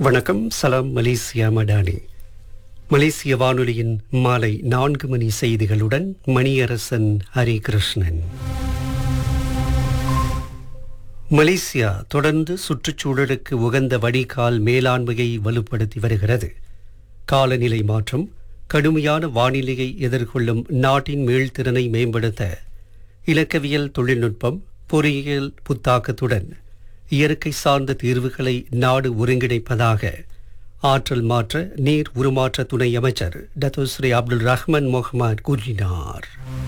வணக்கம் சலாம் மலேசியா மடானி மலேசிய வானொலியின் மாலை நான்கு மணி செய்திகளுடன் மணியரசன் ஹரிகிருஷ்ணன் மலேசியா தொடர்ந்து சுற்றுச்சூழலுக்கு உகந்த வடிகால் மேலாண்மையை வலுப்படுத்தி வருகிறது காலநிலை மாற்றம் கடுமையான வானிலையை எதிர்கொள்ளும் நாட்டின் மீள்திறனை மேம்படுத்த இலக்கவியல் தொழில்நுட்பம் பொறியியல் புத்தாக்கத்துடன் இயற்கை சார்ந்த தீர்வுகளை நாடு ஒருங்கிணைப்பதாக ஆற்றல் மாற்ற நீர் உருமாற்ற துணை அமைச்சர் டத்தோஸ்ரீ அப்துல் ரஹ்மான் முகமது கூறினார்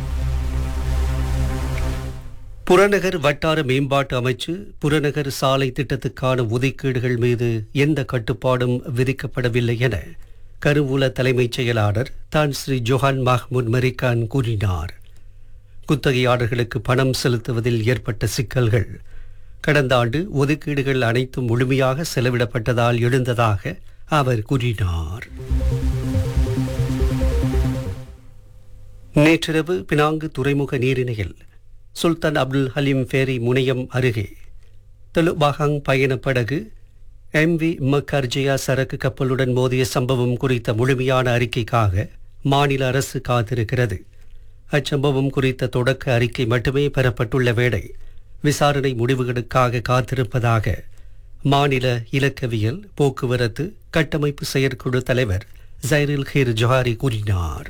புறநகர் வட்டார மேம்பாட்டு அமைச்சு புறநகர் சாலை திட்டத்துக்கான ஒதுக்கீடுகள் மீது எந்த கட்டுப்பாடும் விதிக்கப்படவில்லை என கருவூல தலைமைச் செயலாளர் தான் ஸ்ரீ ஜொஹான் மஹ்மூத் மரிகான் கூறினார் குத்தகையாளர்களுக்கு பணம் செலுத்துவதில் ஏற்பட்ட சிக்கல்கள் கடந்த ஆண்டு ஒதுக்கீடுகள் அனைத்தும் முழுமையாக செலவிடப்பட்டதால் எழுந்ததாக அவர் கூறினார் நேற்றிரவு பினாங்கு துறைமுக நீரிணையில் சுல்தான் அப்துல் ஹலீம் ஃபேரி முனையம் அருகே தெலுபாகாங் பயண படகு எம்வி மக்கர்ஜியா சரக்கு கப்பலுடன் மோதிய சம்பவம் குறித்த முழுமையான அறிக்கைக்காக மாநில அரசு காத்திருக்கிறது அச்சம்பவம் குறித்த தொடக்க அறிக்கை மட்டுமே பெறப்பட்டுள்ள வேளை விசாரணை முடிவுகளுக்காக காத்திருப்பதாக மாநில இலக்கவியல் போக்குவரத்து கட்டமைப்பு செயற்குழு தலைவர் ஜைரில் ஹீர் ஜொஹாரி கூறினார்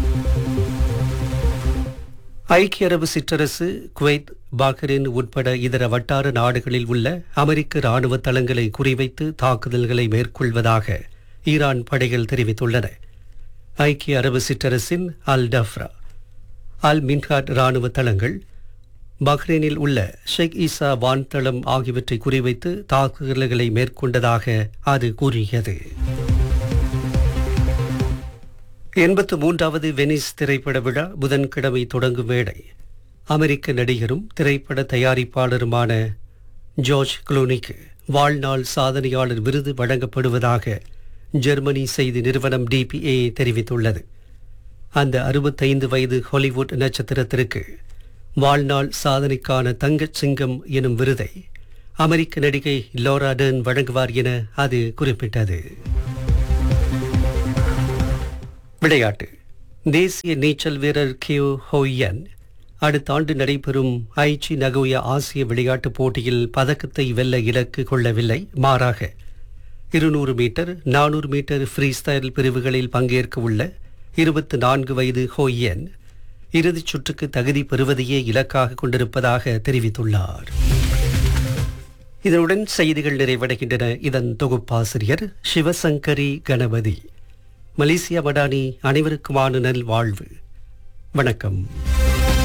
ஐக்கிய அரபு சிற்றரசு குவைத் பாக்ரைன் உட்பட இதர வட்டார நாடுகளில் உள்ள அமெரிக்க ராணுவ தளங்களை குறிவைத்து தாக்குதல்களை மேற்கொள்வதாக ஈரான் படைகள் தெரிவித்துள்ளன ஐக்கிய அரபு சிற்றரசின் அல் டஃப்ரா அல் மின்ஹாட் ராணுவ தளங்கள் பஹ்ரைனில் உள்ள ஷேக் ஈசா வான்தளம் ஆகியவற்றை குறிவைத்து தாக்குதல்களை மேற்கொண்டதாக அது கூறியது எண்பத்து மூன்றாவது வெனிஸ் திரைப்பட விழா புதன்கிழமை தொடங்கும் வேளை அமெரிக்க நடிகரும் திரைப்பட தயாரிப்பாளருமான ஜார்ஜ் குளோனிக்கு வாழ்நாள் சாதனையாளர் விருது வழங்கப்படுவதாக ஜெர்மனி செய்தி நிறுவனம் டிபிஏ தெரிவித்துள்ளது அந்த அறுபத்தைந்து வயது ஹாலிவுட் நட்சத்திரத்திற்கு வாழ்நாள் சாதனைக்கான தங்கச் சிங்கம் எனும் விருதை அமெரிக்க நடிகை லோரா டர்ன் வழங்குவார் என அது குறிப்பிட்டது விளையாட்டு தேசிய நீச்சல் வீரர் கியூ ஹோயன் அடுத்த ஆண்டு நடைபெறும் ஐச்சி நகோயா ஆசிய விளையாட்டுப் போட்டியில் பதக்கத்தை வெல்ல இலக்கு கொள்ளவில்லை மாறாக இருநூறு மீட்டர் நானூறு மீட்டர் ஃப்ரீ ஸ்டைல் பிரிவுகளில் பங்கேற்க உள்ள இருபத்தி நான்கு வயது ஹோயன் இறுதிச் சுற்றுக்கு தகுதி பெறுவதையே இலக்காக கொண்டிருப்பதாக தெரிவித்துள்ளார் இதனுடன் செய்திகள் நிறைவடைகின்றன இதன் தொகுப்பாசிரியர் சிவசங்கரி கணபதி மலேசியா மடானி அனைவருக்குமான நல் வாழ்வு வணக்கம்